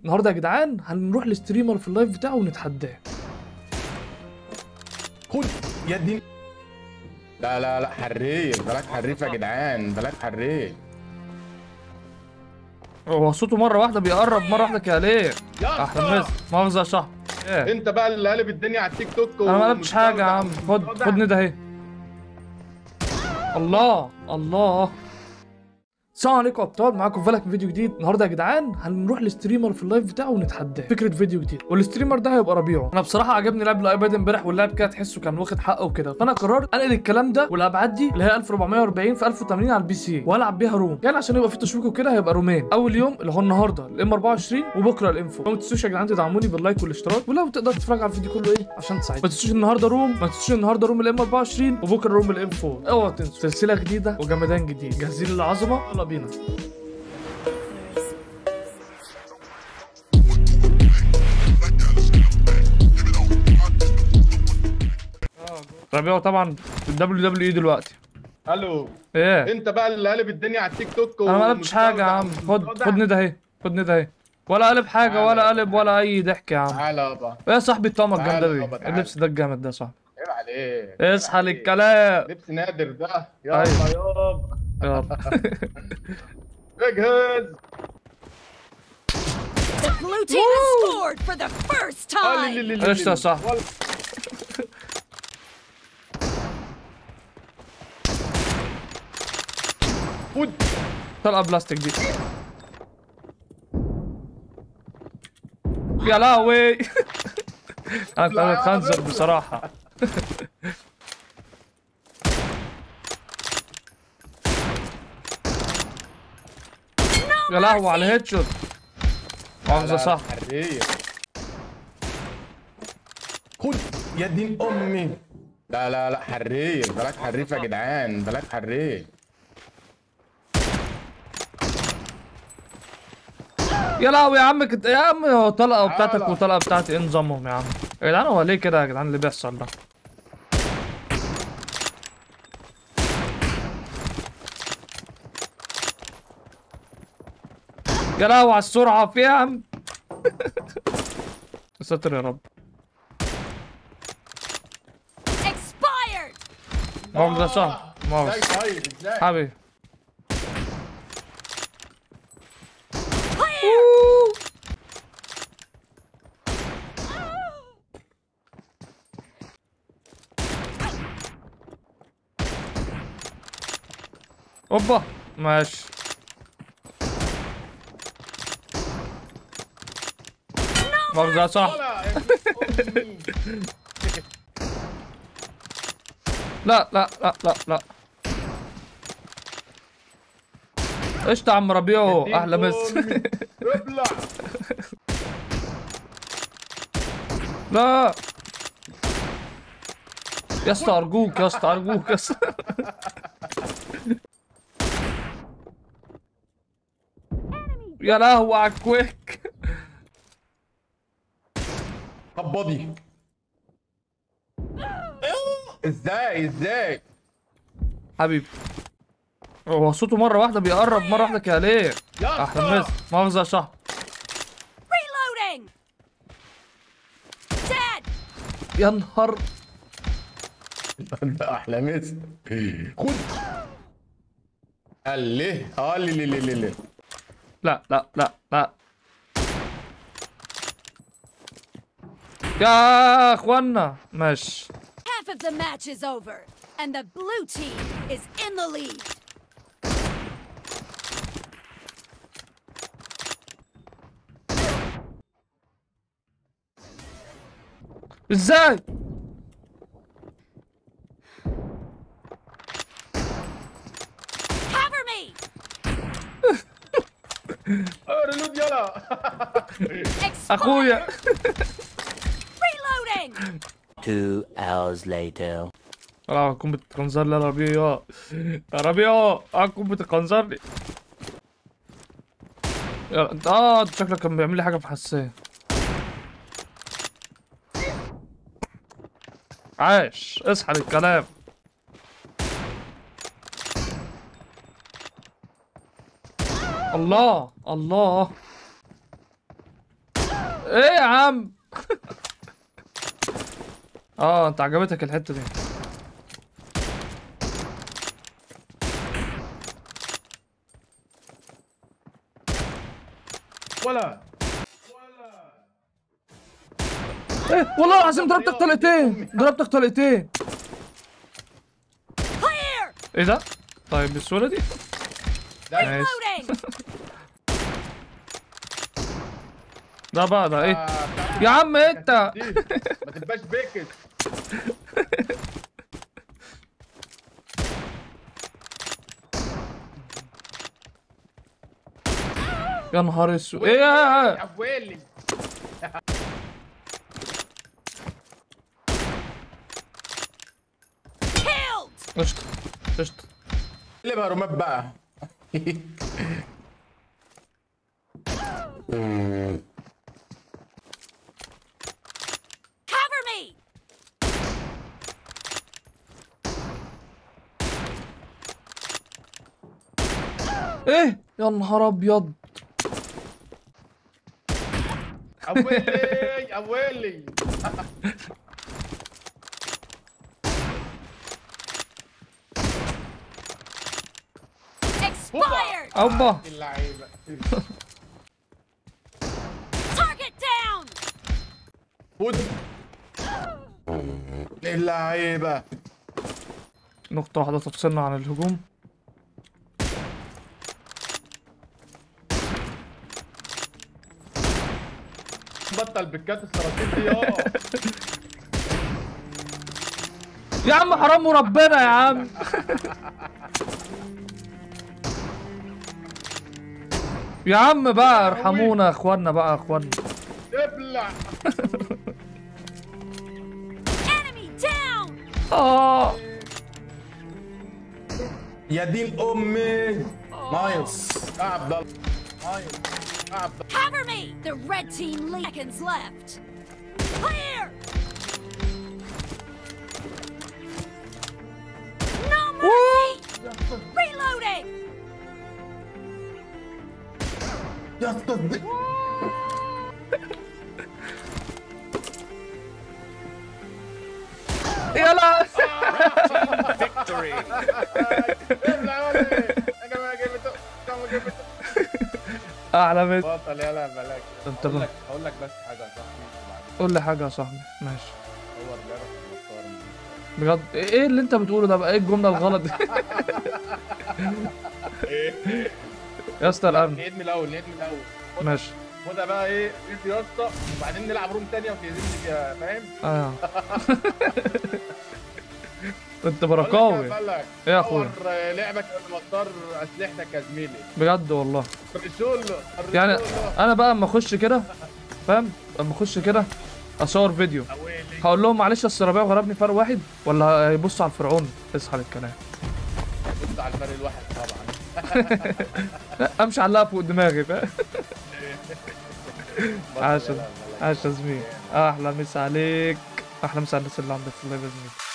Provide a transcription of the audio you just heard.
النهارده يا جدعان هنروح لستريمر في اللايف بتاعه ونتحداه خد يا دين لا لا لا حريف بلاك حريف يا جدعان بلاك حريف هو صوته مره واحده بيقرب مره واحده كده ليه يا احلى اسطى مسا مؤاخذه يا صاحبي ايه انت بقى اللي قالب الدنيا على التيك توك انا ما قلبتش حاجه يا عم خد ومستودع. خد ندى اهي الله الله السلام عليكم يا ابطال معاكم فالك من فيديو جديد النهارده يا جدعان هنروح لستريمر في اللايف بتاعه ونتحداه فكره فيديو جديد والستريمر ده هيبقى ربيعه انا بصراحه عجبني لعب الايباد امبارح واللعب كده تحسه كان واخد حقه وكده فانا قررت انقل الكلام ده والابعاد دي اللي هي 1440 في 1080 على البي سي والعب بيها روم يعني عشان يبقى في تشويق وكده هيبقى رومين اول يوم اللي هو النهارده الام 24 وبكره الانفو فما تنسوش يا جدعان تدعموني باللايك والاشتراك ولو تقدر تتفرج على الفيديو كله ايه عشان تساعدني ما تنسوش النهارده روم ما تنسوش النهارده روم الام 24 وبكره روم الام 4 اوعوا تنسوا سلسله جديده وجمدان جديد جاهزين للعظمه يلا بينا ربيعه طبعا في الدبليو دبليو اي دلوقتي الو ايه انت بقى اللي قالب الدنيا على التيك توك انا ما قلبتش حاجه يا عم خد خد ندى اهي خد ندى اهي ولا قلب حاجه تعالى. ولا قلب ولا اي ضحك يا عم تعالى يابا ايه يا صاحبي الطعمه تعالى الجامده يابا، دي تعالى. اللبس ده الجامد ده يا صاحبي عيب عليك اصحى عيب عليك. للكلام لبس نادر ده أيوة. يلا يابا يلا اجهز The blue team has scored for the first آه، time. لي- لي- لي- قشطة يا لي. صاحبي. والله. خد طلقه بلاستيك دي يا لهوي انا كنت لا، خنزر لا. بصراحه يا لهوي على الهيد شوت مؤاخذه لا، صح حريف خد يا دين امي لا لا لا حريف بلاك حريف يا جدعان بلاك حريف يا لهوي يا عم كنت يا عم هو طلقه بتاعتك تعالى. وطلقه بتاعتي ايه نظامهم يا عم يا جدعان هو ليه كده يا جدعان اللي بيحصل ده يا لهوي على السرعه في إيه يا عم يا ساتر يا رب Expired. مؤاخذة صح ازاي مؤاخذة طيب ازاي حبيبي Clear. اوبا ماشي مؤاخذة صح ولا يا دين أمي. لا لا لا لا لا قشطة يا عم ربيعو دين احلى مس أمي. ابلع لا يا اسطى ارجوك يا اسطى ارجوك يا اسطى يا لهوي على الكويك طب بودي ازاي ازاي حبيبي هو صوته مرة واحدة بيقرب مرة واحدة كده ليه يا احلى اسطى. مس مؤاخذة يا صاحبي Reloading. Dead. يا نهار ده احلى مس خد قال ليه اه لي لي لي لي لي لا لا لا لا يا اخوانا ماشي Half of the match is over, and the blue team is in the lead. ازاي Cover me. اه ريلود يلا اخويا Reloading. Two hours later. اه هتكون بتخنزر لي يا ربيع يا ربيع هتكون بتخنزر لي يا انت اه انت شكلك كان بيعمل لي حاجه في حساسيه عاش اصحى للكلام الله الله ايه يا عم اه انت عجبتك الحته دي ولا ايه والله العظيم ضربتك طلقتين ضربتك طلقتين Clear! ايه ده طيب بالسهوله دي ماشي Loading! ده بقى ده ايه آه، يا عم انت دي. ما تبقاش بيكت يا نهار اسود ايه يا- يا ويلي Killed! قشطه قشطه اللي بقى رومات بقى Cover me! ايه يا نهار ابيض اويلي اويلي Expired! اوبا اللعيبه Target down! فوت اللعيبه نقطه واحده تفصلنا عن الهجوم بطل بالكات السرطين دي اه يا عم حرام وربنا يا عم يا عم بقى ارحمونا يا اخوانا بقى يا اخوانا ابلع Enemy down! اه يا دين امي نايس يا عبد الله نايس يا عبد الله Cover me! The red team lead seconds left. Clear! No mercy! Reloading! يا اسطى دي- يلا ابلع يا ولد انا ما جبته انا ما جبته اعلى بيت بطل يلا بلاك انت هقول بقى. لك هقول لك بس حاجه يا صاحبي وبعدين قول لي حاجه يا صاحبي ماشي هو اللعبه في المختار بجد ايه اللي انت بتقوله ده بقى ايه الجمله الغلط دي يا اسطى الامن نعيد من الاول نعيد من الاول خد- ماشي خدها بقى ايه انت يا اسطى وبعدين نلعب روم ثانيه وتهزمني فيها فاهم؟ اه انت بقول لك بركاوي يا فلك، ايه يا اخويا طور لعبك قبل ما تختار اسلحتك يا زميلي بجد والله الرسول يعني الرسول. انا بقى اما اخش كده فاهم اما اخش كده اصور فيديو أويلي. هقول لهم معلش أصل الربيع غربني فرق واحد ولا هيبصوا على الفرعون اصحى للكلام بص على الفرق الواحد طبعا لا، امشي علقها فوق دماغي فاهم عاش يلا، يلا. عاش يا زميلي احلى مسا عليك احلى مسا على الناس اللي عندك في الله يا زميلي